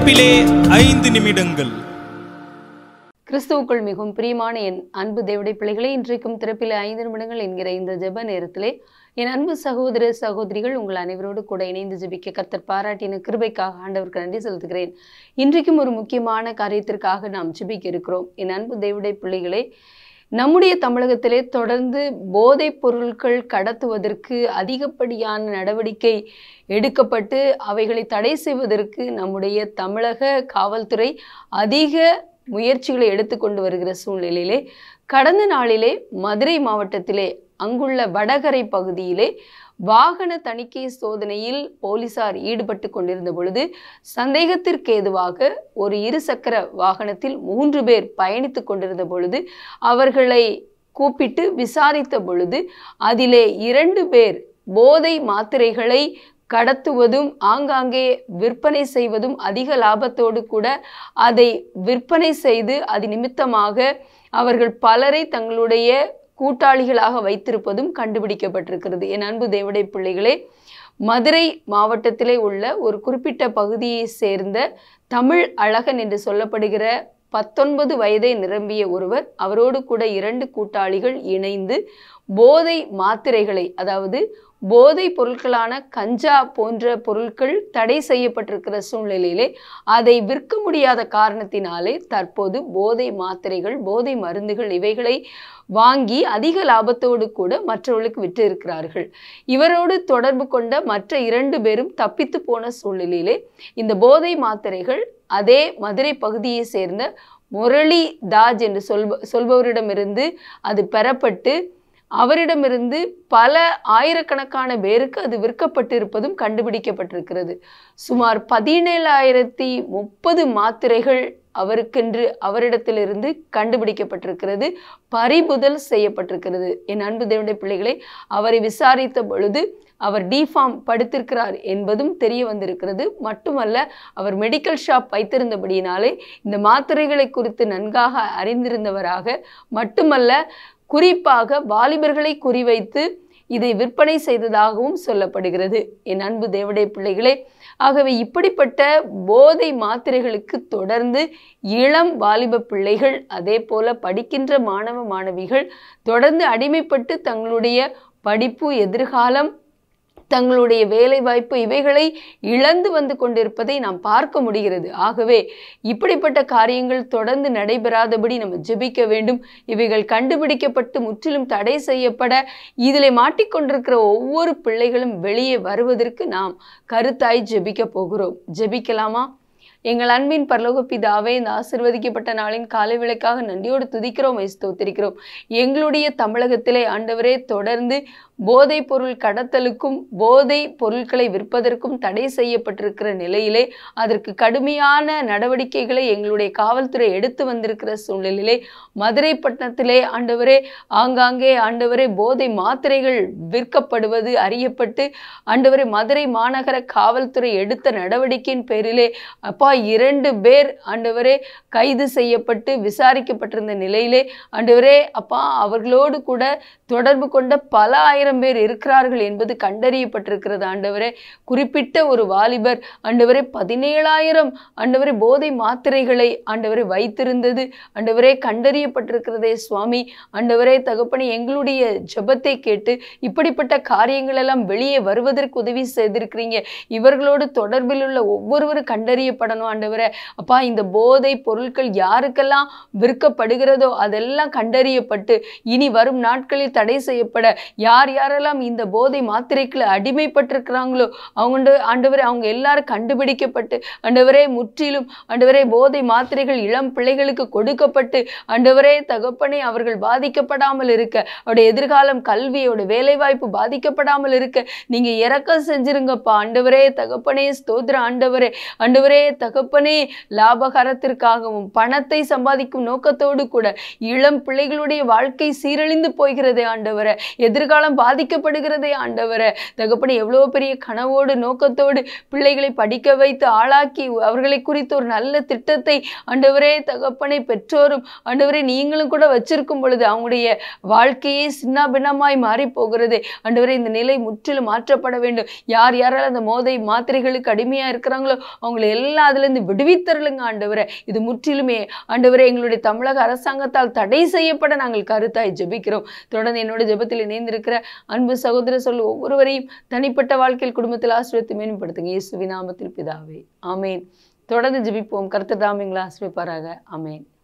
திறப்பிலே ஐந்து நிமிடங்கள் கிறிஸ்துவுக்குள் மிகவும் பிரியமான என் அன்பு தேவடைய பிள்ளைகளே இன்றைக்கும் திறப்பில் ஐந்து நிமிடங்கள் என்கிற இந்த ஜெப நேரத்திலே என் அன்பு சகோதர சகோதரிகள் உங்கள் அனைவரோடு கூட இணைந்து ஜெபிக்க கர்த்தர் பாராட்டின கிருபைக்காக ஆண்டவருக்கு நன்றி செலுத்துகிறேன் இன்றைக்கும் ஒரு முக்கியமான காரியத்திற்காக நாம் ஜெபிக்க இருக்கிறோம் என் அன்பு தேவடைய பிள்ளைகளே நம்முடைய தமிழகத்திலே தொடர்ந்து போதைப் பொருட்கள் கடத்துவதற்கு அதிகப்படியான நடவடிக்கை எடுக்கப்பட்டு அவைகளை தடை செய்வதற்கு நம்முடைய தமிழக காவல்துறை அதிக முயற்சிகளை எடுத்துக்கொண்டு வருகிற சூழ்நிலையிலே கடந்த நாளிலே மதுரை மாவட்டத்திலே அங்குள்ள வடகரை பகுதியிலே வாகன தணிக்கை சோதனையில் போலீசார் ஈடுபட்டு கொண்டிருந்த பொழுது சந்தேகத்திற்கு ஏதுவாக ஒரு இருசக்கர வாகனத்தில் மூன்று பேர் பயணித்து கொண்டிருந்த பொழுது அவர்களை கூப்பிட்டு விசாரித்த பொழுது அதிலே இரண்டு பேர் போதை மாத்திரைகளை கடத்துவதும் ஆங்காங்கே விற்பனை செய்வதும் அதிக லாபத்தோடு கூட அதை விற்பனை செய்து அது நிமித்தமாக அவர்கள் பலரை தங்களுடைய கூட்டாளிகளாக வைத்திருப்பதும் கண்டுபிடிக்கப்பட்டிருக்கிறது என் அன்பு தேவடைய பிள்ளைகளே மதுரை மாவட்டத்திலே உள்ள ஒரு குறிப்பிட்ட பகுதியை சேர்ந்த தமிழ் அழகன் என்று சொல்லப்படுகிற பத்தொன்பது வயதை நிரம்பிய ஒருவர் அவரோடு கூட இரண்டு கூட்டாளிகள் இணைந்து போதை மாத்திரைகளை அதாவது போதை பொருட்களான கஞ்சா போன்ற பொருட்கள் தடை செய்யப்பட்டிருக்கிற சூழ்நிலையிலே அதை விற்க முடியாத காரணத்தினாலே தற்போது போதை மாத்திரைகள் போதை மருந்துகள் இவைகளை வாங்கி அதிக லாபத்தோடு கூட மற்றவர்களுக்கு விற்று இருக்கிறார்கள் இவரோடு தொடர்பு கொண்ட மற்ற இரண்டு பேரும் தப்பித்து போன சூழ்நிலையிலே இந்த போதை மாத்திரைகள் அதே மதுரை பகுதியை சேர்ந்த முரளி தாஜ் என்று சொல்ப சொல்பவரிடமிருந்து அது பெறப்பட்டு அவரிடமிருந்து பல ஆயிரக்கணக்கான பேருக்கு அது விற்கப்பட்டிருப்பதும் கண்டுபிடிக்கப்பட்டிருக்கிறது சுமார் பதினேழாயிரத்தி முப்பது மாத்திரைகள் அவருக்கென்று அவரிடத்திலிருந்து கண்டுபிடிக்கப்பட்டிருக்கிறது பறிபுதல் செய்யப்பட்டிருக்கிறது என் அன்பு தேவனுடைய பிள்ளைகளை அவரை விசாரித்த பொழுது அவர் டிஃபார்ம் படுத்திருக்கிறார் என்பதும் தெரிய வந்திருக்கிறது மட்டுமல்ல அவர் மெடிக்கல் ஷாப் வைத்திருந்தபடியினாலே இந்த மாத்திரைகளை குறித்து நன்காக அறிந்திருந்தவராக மட்டுமல்ல குறிப்பாக வாலிபர்களை குறிவைத்து இதை விற்பனை செய்ததாகவும் சொல்லப்படுகிறது என் அன்பு தேவடைய பிள்ளைகளே ஆகவே இப்படிப்பட்ட போதை மாத்திரைகளுக்கு தொடர்ந்து இளம் வாலிப பிள்ளைகள் அதே போல படிக்கின்ற மாணவ மாணவிகள் தொடர்ந்து அடிமைப்பட்டு தங்களுடைய படிப்பு எதிர்காலம் தங்களுடைய வேலை வாய்ப்பு இவைகளை இழந்து வந்து கொண்டிருப்பதை நாம் பார்க்க முடிகிறது ஆகவே இப்படிப்பட்ட காரியங்கள் தொடர்ந்து நடைபெறாதபடி நம்ம ஜெபிக்க வேண்டும் இவைகள் கண்டுபிடிக்கப்பட்டு முற்றிலும் தடை செய்யப்பட இதில் மாட்டிக்கொண்டிருக்கிற ஒவ்வொரு பிள்ளைகளும் வெளியே வருவதற்கு நாம் கருத்தாய் ஜெபிக்க போகிறோம் ஜெபிக்கலாமா எங்கள் அன்பின் பரலோக பிதாவே இந்த ஆசிர்வதிக்கப்பட்ட நாளின் காலை விளக்காக நன்றியோடு துதிக்கிறோம் ஸ்தோத்திரிக்கிறோம் எங்களுடைய தமிழகத்திலே ஆண்டவரே தொடர்ந்து போதை பொருள் கடத்தலுக்கும் போதை பொருட்களை விற்பதற்கும் தடை செய்யப்பட்டிருக்கிற நிலையிலே அதற்கு கடுமையான நடவடிக்கைகளை எங்களுடைய காவல்துறை எடுத்து வந்திருக்கிற சூழ்நிலையிலே மதுரை பட்டணத்திலே ஆண்டவரே ஆங்காங்கே ஆண்டவரே போதை மாத்திரைகள் விற்கப்படுவது அறியப்பட்டு ஆண்டவரே மதுரை மாநகர காவல்துறை எடுத்த நடவடிக்கையின் பேரிலே அப்பா இரண்டு பேர் ஆண்டவரே கைது செய்யப்பட்டு விசாரிக்கப்பட்டிருந்த நிலையிலே ஆண்டவரே அப்பா அவர்களோடு கூட தொடர்பு கொண்ட பல ஆயிரம் பேர் இருக்கிறார்கள் என்பது கண்டறியப்பட்டிருக்கிறது ஆண்டவரே குறிப்பிட்ட ஒரு வாலிபர் ஆண்டவரே பதினேழாயிரம் ஆண்டவரே போதை மாத்திரைகளை ஆண்டவரே வைத்திருந்தது ஆண்டவரே கண்டறியப்பட்டிருக்கிறதே சுவாமி ஆண்டவரே தகப்பனை எங்களுடைய ஜெபத்தை கேட்டு இப்படிப்பட்ட காரியங்கள் எல்லாம் வெளியே வருவதற்கு உதவி செய்திருக்கிறீங்க இவர்களோடு தொடர்பில் உள்ள ஒவ்வொருவரும் கண்டறியப்படணும் ஆண்டவரே அப்பா இந்த போதை பொருட்கள் யாருக்கெல்லாம் விற்கப்படுகிறதோ அதெல்லாம் கண்டறியப்பட்டு இனி வரும் நாட்களில் தடை செய்யப்பட யார் யாரெல்லாம் இந்த போதை மாத்திரைக்குள்ள அடிமைப்பட்டிருக்கிறாங்களோ அவங்க ஆண்டவரே அவங்க எல்லாரும் கண்டுபிடிக்கப்பட்டு ஆண்டவரே முற்றிலும் ஆண்டவரே போதை மாத்திரைகள் இளம் பிள்ளைகளுக்கு கொடுக்கப்பட்டு ஆண்டவரே தகப்பனே அவர்கள் பாதிக்கப்படாமல் இருக்க அவருடைய எதிர்காலம் கல்வியோட வேலைவாய்ப்பு பாதிக்கப்படாமல் இருக்க நீங்க இறக்கம் செஞ்சிருங்கப்பா ஆண்டவரே தகப்பனே ஸ்தோத்திர ஆண்டவரே ஆண்டவரே தகப்பனே லாபகரத்திற்காகவும் பணத்தை சம்பாதிக்கும் நோக்கத்தோடு கூட இளம் பிள்ளைகளுடைய வாழ்க்கை சீரழிந்து போகிறதே ஆண்டவரே எதிர்காலம் பாதிக்கப்படுகிறதே ஆண்டவரே தகப்பனே எவ்வளோ பெரிய கனவோடு நோக்கத்தோடு பிள்ளைகளை படிக்க வைத்து ஆளாக்கி அவர்களை குறித்து ஒரு நல்ல திட்டத்தை ஆண்டவரே தகப்பனை பெற்றோரும் ஆண்டவரே நீங்களும் கூட வச்சிருக்கும் பொழுது அவங்களுடைய வாழ்க்கையே சின்ன பின்னமாய் மாறி போகிறது ஆண்டவரே இந்த நிலை முற்றிலும் மாற்றப்பட வேண்டும் யார் யாரால் அந்த மோதை மாத்திரைகளுக்கு அடிமையா இருக்கிறாங்களோ அவங்களை எல்லாம் அதிலிருந்து விடுவித்தருளுங்க ஆண்டவரே இது முற்றிலுமே ஆண்டவரே எங்களுடைய தமிழக அரசாங்கத்தால் தடை செய்யப்பட நாங்கள் கருத்தாய் ஜெபிக்கிறோம் தொடர்ந்து என்னோட ஜெபத்தில் இணைந்திருக்கிற அன்பு சகோதர சொல் ஒவ்வொருவரையும் தனிப்பட்ட வாழ்க்கையில் குடும்பத்தில் ஆசிரியத்தை மேம்படுத்துங்க இயேசுவின் நாமத்தில் பிதாவே ஆமேன் தொடர்ந்து ஜெபிப்போம் கர்த்தர் தாமிங்களா ஆசிரியப்பாராக ஆமேன்